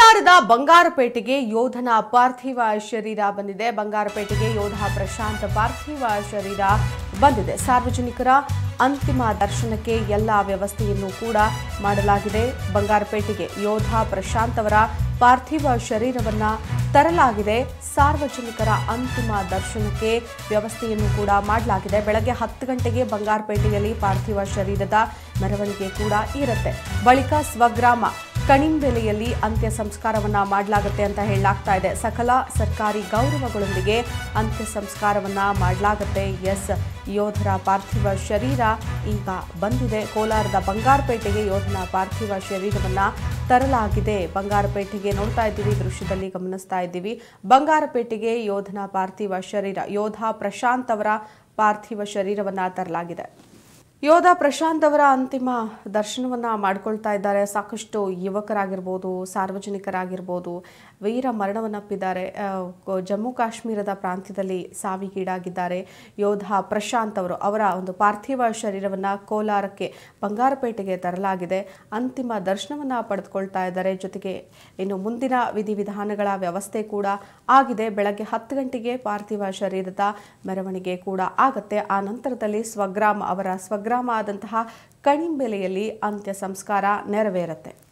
ಕೋಲಾರದ ಬಂಗಾರಪೇಟೆಗೆ ಯೋಧನ ಪಾರ್ಥಿವ ಶರೀರ ಬಂದಿದೆ ಬಂಗಾರಪೇಟೆಗೆ ಯೋಧ ಪ್ರಶಾಂತ್ ಪಾರ್ಥಿವ ಶರೀರ ಬಂದಿದೆ ಸಾರ್ವಜನಿಕರ ಅಂತಿಮ ದರ್ಶನಕ್ಕೆ ಎಲ್ಲ ವ್ಯವಸ್ಥೆಯನ್ನು ಕೂಡ ಮಾಡಲಾಗಿದೆ ಬಂಗಾರಪೇಟೆಗೆ ಯೋಧ ಪ್ರಶಾಂತ್ ಅವರ ಪಾರ್ಥಿವ ಶರೀರವನ್ನ ತರಲಾಗಿದೆ ಸಾರ್ವಜನಿಕರ ಅಂತಿಮ ದರ್ಶನಕ್ಕೆ ವ್ಯವಸ್ಥೆಯನ್ನು ಕೂಡ ಮಾಡಲಾಗಿದೆ ಬೆಳಗ್ಗೆ ಹತ್ತು ಗಂಟೆಗೆ ಬಂಗಾರಪೇಟೆಯಲ್ಲಿ ಪಾರ್ಥಿವ ಶರೀರದ ಮೆರವಣಿಗೆ ಕೂಡ ಇರುತ್ತೆ ಬಳಿಕ ಸ್ವಗ್ರಾಮ ಕಣಿಂಬೆಲೆಯಲ್ಲಿ ಅಂತ್ಯ ಸಂಸ್ಕಾರವನ್ನ ಮಾಡಲಾಗುತ್ತೆ ಅಂತ ಹೇಳಲಾಗ್ತಾ ಇದೆ ಸಕಲ ಸರ್ಕಾರಿ ಗೌರವಗಳೊಂದಿಗೆ ಅಂತ್ಯ ಸಂಸ್ಕಾರವನ್ನ ಮಾಡಲಾಗುತ್ತೆ ಎಸ್ ಯೋಧರ ಪಾರ್ಥಿವ ಶರೀರ ಈಗ ಬಂದಿದೆ ಕೋಲಾರದ ಬಂಗಾರಪೇಟೆಗೆ ಯೋಧನ ಪಾರ್ಥಿವ ಶರೀರವನ್ನ ತರಲಾಗಿದೆ ಬಂಗಾರಪೇಟೆಗೆ ನೋಡ್ತಾ ಇದ್ದೀವಿ ದೃಶ್ಯದಲ್ಲಿ ಗಮನಿಸ್ತಾ ಇದ್ದೀವಿ ಬಂಗಾರಪೇಟೆಗೆ ಯೋಧನ ಪಾರ್ಥಿವ ಶರೀರ ಯೋಧ ಪ್ರಶಾಂತ್ ಅವರ ಪಾರ್ಥಿವ ಶರೀರವನ್ನ ತರಲಾಗಿದೆ ಯೋಧ ಪ್ರಶಾಂತ್ ಅವರ ಅಂತಿಮ ದರ್ಶನವನ್ನ ಮಾಡ್ಕೊಳ್ತಾ ಇದ್ದಾರೆ ಸಾಕಷ್ಟು ಯುವಕರಾಗಿರ್ಬೋದು ಸಾರ್ವಜನಿಕರಾಗಿರ್ಬೋದು ವೀರ ಮರಣವನ್ನಪ್ಪಿದ್ದಾರೆ ಆ, ಕೊ- ಜಮ್ಮು ಕಾಶ್ಮೀರದ ಪ್ರಾಂತ್ಯದಲ್ಲಿ ಸಾವಿಗೀಡಾಗಿದ್ದಾರೆ ಯೋಧ ಪ್ರಶಾಂತ್ ಅವರು ಅವರ ಒಂದು ಪಾರ್ಥಿವ ಶರೀರವನ್ನ ಕೋಲಾರಕ್ಕೆ ಬಂಗಾರಪೇಟೆಗೆ ತರಲಾಗಿದೆ ಅಂತಿಮ ದರ್ಶನವನ್ನ ಪಡೆದುಕೊಳ್ತಾ ಇದ್ದಾರೆ ಜೊತೆಗೆ ಇನ್ನು ಮುಂದಿನ ವಿಧಿವಿಧಾನಗಳ ವ್ಯವಸ್ಥೆ ಕೂಡ ಆಗಿದೆ ಬೆಳಗ್ಗೆ ಹತ್ತು ಗಂಟೆಗೆ ಪಾರ್ಥಿವ ಶರೀರದ ಮೆರವಣಿಗೆ ಕೂಡ ಆಗತ್ತೆ ಆ ನಂತರದಲ್ಲಿ ಸ್ವಗ್ರಾಮ ಅವರ ಸ್ವಗ್ರಾಮ ಆದಂತಹ ಕಣಿಂಬೆಲೆಯಲ್ಲಿ ಅಂತ್ಯ ಸಂಸ್ಕಾರ ನೆರವೇರುತ್ತೆ